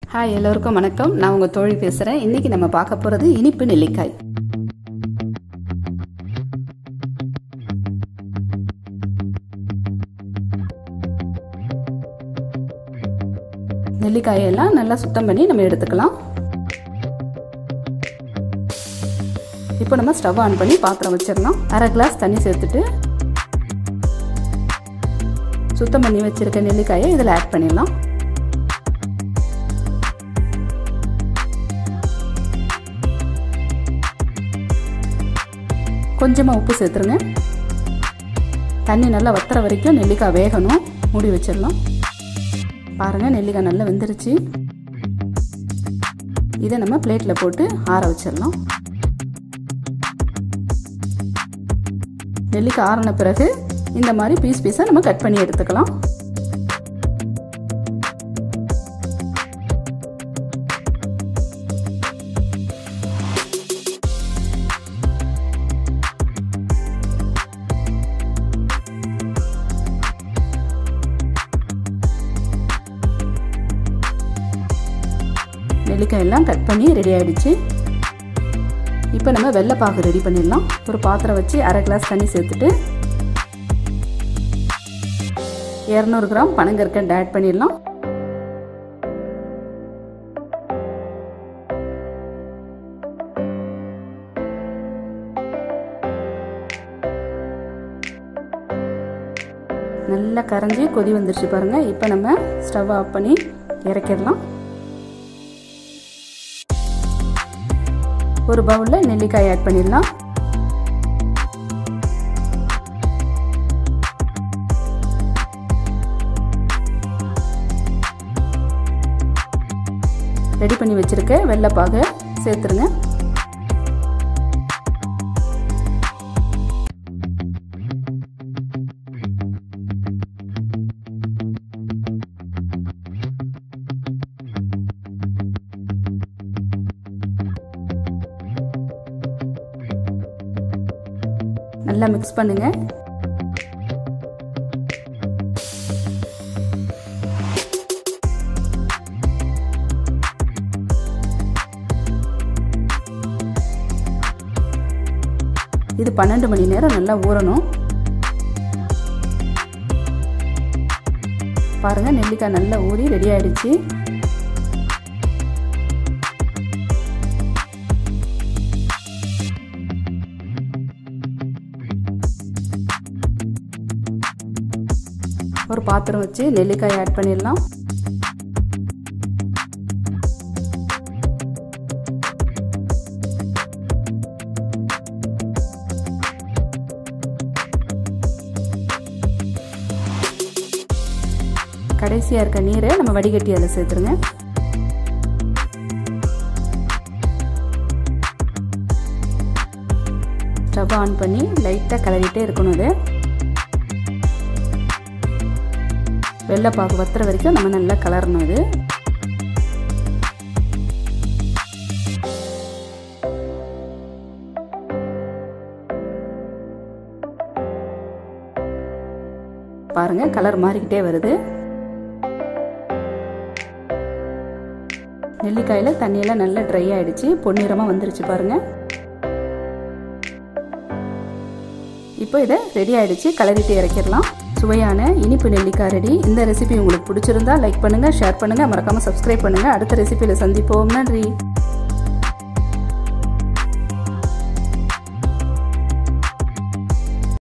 hi எல்லோருக்கும் வணக்கம் நான் உங்கள் தோழி பேசுகிறேன் இன்னைக்கு நம்ம பார்க்க போகிறது இனிப்பு நெல்லிக்காய் நெல்லிக்காயெல்லாம் நல்லா சுத்தம் பண்ணி நம்ம எடுத்துக்கலாம் இப்போ நம்ம ஸ்டவ் ஆன் பண்ணி பாத்திரம் வச்சிடலாம் அரை கிளாஸ் தண்ணி சேர்த்துட்டு சுத்தம் பண்ணி வச்சிருக்க நெல்லிக்காயை இதில் ஆட் பண்ணிடலாம் கொஞ்சமாக உப்பு சேர்த்துருங்க தண்ணி நல்லா வத்துற வரைக்கும் நெல்லிக்காய் வேகணும் மூடி வச்சிடலாம் பாருங்கள் நெல்லிக்காய் நல்லா வெந்துருச்சு இதை நம்ம பிளேட்டில் போட்டு ஆற வச்சிடலாம் நெல்லிக்காய் ஆறின பிறகு இந்த மாதிரி பீஸ் பீஸாக நம்ம கட் பண்ணி எடுத்துக்கலாம் நெல்லிக்காய் எல்லாம் கட் பண்ணி ரெடி ஆகிடுச்சு இப்போ நம்ம வெள்ளைப்பாகு ரெடி பண்ணிடலாம் ஒரு பாத்திரம் வச்சு அரை கிளாஸ் தண்ணி சேர்த்துட்டு இரநூறு கிராம் பனங்கற்கண்டு ஆட் பண்ணிடலாம் நல்லா கரைஞ்சி கொதி வந்துருச்சு பாருங்கள் இப்போ நம்ம ஸ்டவ் ஆஃப் பண்ணி இறக்கிடலாம் ஒரு பவுலில் நெல்லிக்காய் ஆட் பண்ணிடலாம் ரெடி பண்ணி வச்சிருக்க வெள்ளைப்பாக சேர்த்துருங்க நல்லா மிக்ஸ் பண்ணுங்க இது பன்னெண்டு மணி நேரம் நல்லா ஊறணும் பாருங்க நெல்லிக்காய் நல்லா ஊறி ரெடி ஆயிடுச்சு ஒரு பாத்திரம் வச்சு நெல்லிக்காய் ஆட் பண்ணிடலாம் கடைசியாக இருக்க நீரை நம்ம வடிகட்டி அதில் சேர்த்துருங்க ஸ்டவ் ஆன் பண்ணி லைட்டாக கிளறிட்டே இருக்கணும் இது வெள்ளைப்பாகு வத்துற வரைக்கும் நம்ம நல்லா கலரணும் இது பாருங்க கலர் மாறிக்கிட்டே வருது நெல்லிக்காயில் தண்ணியெல்லாம் நல்லா ட்ரை ஆயிடுச்சு பொன்னிறமாக வந்துருச்சு பாருங்க இப்போ இதை ரெடி ஆயிடுச்சு கலரிட்டு இறக்கிடலாம் சுவையான இனிப்பு நெல்லிக்காய் ரெடி இந்த ரெசிபி உங்களுக்கு பிடிச்சிருந்தா லைக் பண்ணுங்க ஷேர் பண்ணுங்க மறக்காம சப்ஸ்கிரைப் பண்ணுங்க அடுத்த ரெசிபியில சந்திப்போம் நன்றி